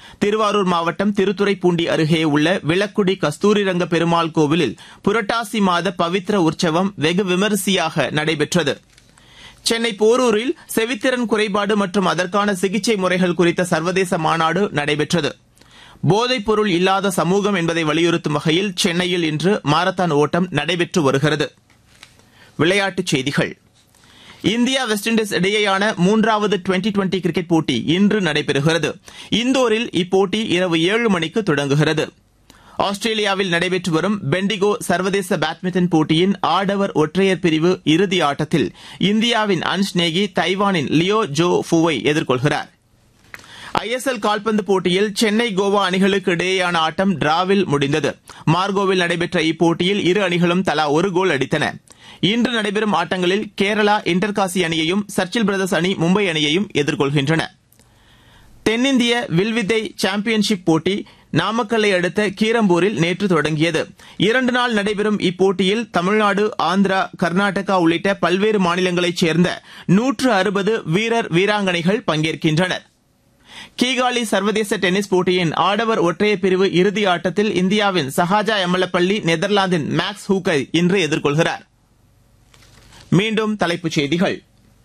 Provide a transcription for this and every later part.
திருவாரூர் மாவட்டம் திருத்துறைப்பூண்டி அருகே உள்ள விளக்குடி கஸ்தூரிரங்க பெருமாள் கோவிலில் புரட்டாசி மாத பவித்ர உற்சவம் வெகு விமரிசையாக நடைபெற்றது சென்னை போரூரில் செவித்திறன் குறைபாடு மற்றும் அதற்கான சிகிச்சை முறைகள் குறித்த சர்வதேச மாநாடு நடைபெற்றது போதைப் பொருள் இல்லாத சமூகம் என்பதை வலியுறுத்தும் வகையில் சென்னையில் இன்று மாரத்தான் ஓட்டம் நடைபெற்று வருகிறது விளையாட்டுச் செய்திகள் இந்தியா வெஸ்ட் இண்டீஸ் இடையேயான மூன்றாவது டுவெண்டி டுவெண்டி கிரிக்கெட் போட்டி இன்று நடைபெறுகிறது இந்தோரில் இப்போட்டி இரவு ஏழு மணிக்கு தொடங்குகிறது ஆஸ்திரேலியாவில் நடைபெற்று வரும் பெண்டிகோ சர்வதேச பேட்மிண்டன் போட்டியின் ஆடவர் ஒற்றையர் பிரிவு இறுதி ஆட்டத்தில் இந்தியாவின் அன்ஷ் நேகி தைவானின் லியோ ஜோ ஃபுவை எதிர்கொள்கிறார் ஐஎஸ்எல் கால்பந்து போட்டியில் சென்னை கோவா அணிகளுக்கு இடையேயான ஆட்டம் டிராவில் முடிந்தது மார்கோவில் நடைபெற்ற இப்போட்டியில் இரு அணிகளும் தலா ஒரு கோல் அடித்தன இன்று நடைபெறும் ஆட்டங்களில் கேரளா இன்டர்காசி அணியையும் சர்ச்சில் பிரதர்ஸ் அணி மும்பை அணியையும் எதிர்கொள்கின்றன தென்னிந்திய வில்வித்தை சாம்பியன்ஷிப் போட்டி நாமக்கல்லை அடுத்த கீரம்பூரில் நேற்று தொடங்கியது இரண்டு நாள் நடைபெறும் இப்போட்டியில் தமிழ்நாடு ஆந்திரா கர்நாடகா உள்ளிட்ட பல்வேறு மாநிலங்களைச் சேர்ந்த நூற்று அறுபது வீரர் வீராங்கனைகள் பங்கேற்கின்றனர் கீகாலி சர்வதேச டென்னிஸ் போட்டியின் ஆடவர் ஒற்றையர் பிரிவு இறுதி ஆட்டத்தில் இந்தியாவின் சஹாஜா எமலப்பள்ளி நெதர்லாந்தின் மேக்ஸ் ஹூக்கை இன்று எதிர்கொள்கிறார் மீண்டும் தலைப்புச் செய்திகள்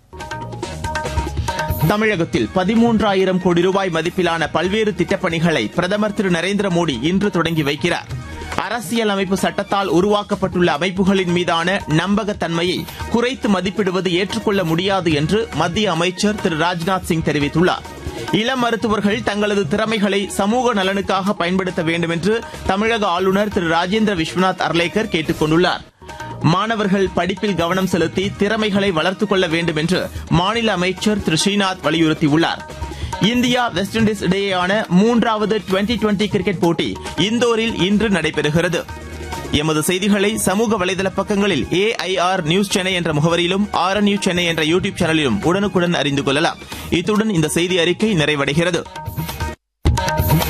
தமிழகத்தில் பதிமூன்றாயிரம் கோடி ரூபாய் மதிப்பிலான பல்வேறு திட்டப்பணிகளை பிரதமர் திரு நரேந்திர மோடி இன்று தொடங்கி வைக்கிறார் அரசியல் அமைப்பு சட்டத்தால் உருவாக்கப்பட்டுள்ள அமைப்புகளின் மீதான நம்பகத்தன்மையை குறைத்து மதிப்பிடுவது ஏற்றுக்கொள்ள முடியாது என்று மத்திய அமைச்சர் திரு ராஜ்நாத் சிங் தெரிவித்துள்ளார் இளம் மருத்துவர்கள் தங்களது திறமைகளை சமூக நலனுக்காக பயன்படுத்த வேண்டும் என்று தமிழக ஆளுநர் திரு ராஜேந்திர விஸ்வநாத் அர்லேக்கர் கேட்டுக் கொண்டுள்ளார் மாணவர்கள் படிப்பில் கவனம் செலுத்தி திறமைகளை வளர்த்துக் கொள்ள வேண்டும் என்று மாநில அமைச்சர் திரு ஸ்ரீநாத் வலியுறுத்தியுள்ளார் இந்தியா வெஸ்ட் இண்டீஸ் இடையேயான மூன்றாவது டுவெண்டி டுவெண்டி கிரிக்கெட் போட்டி இந்தோரில் இன்று நடைபெறுகிறது எமது செய்திகளை சமூக வலைதள பக்கங்களில் ஏஐஆர் நியூஸ் சென்னை என்ற முகவரியிலும் ஆர் நியூஸ் சென்னை என்ற யூ டியூப் சேனலிலும் உடனுக்குடன் அறிந்து கொள்ளலாம் இத்துடன் இந்த செய்தி அறிக்கை நிறைவடைகிறது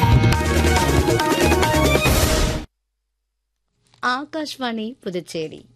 ஆகாஷ்வாணி புதுச்சேரி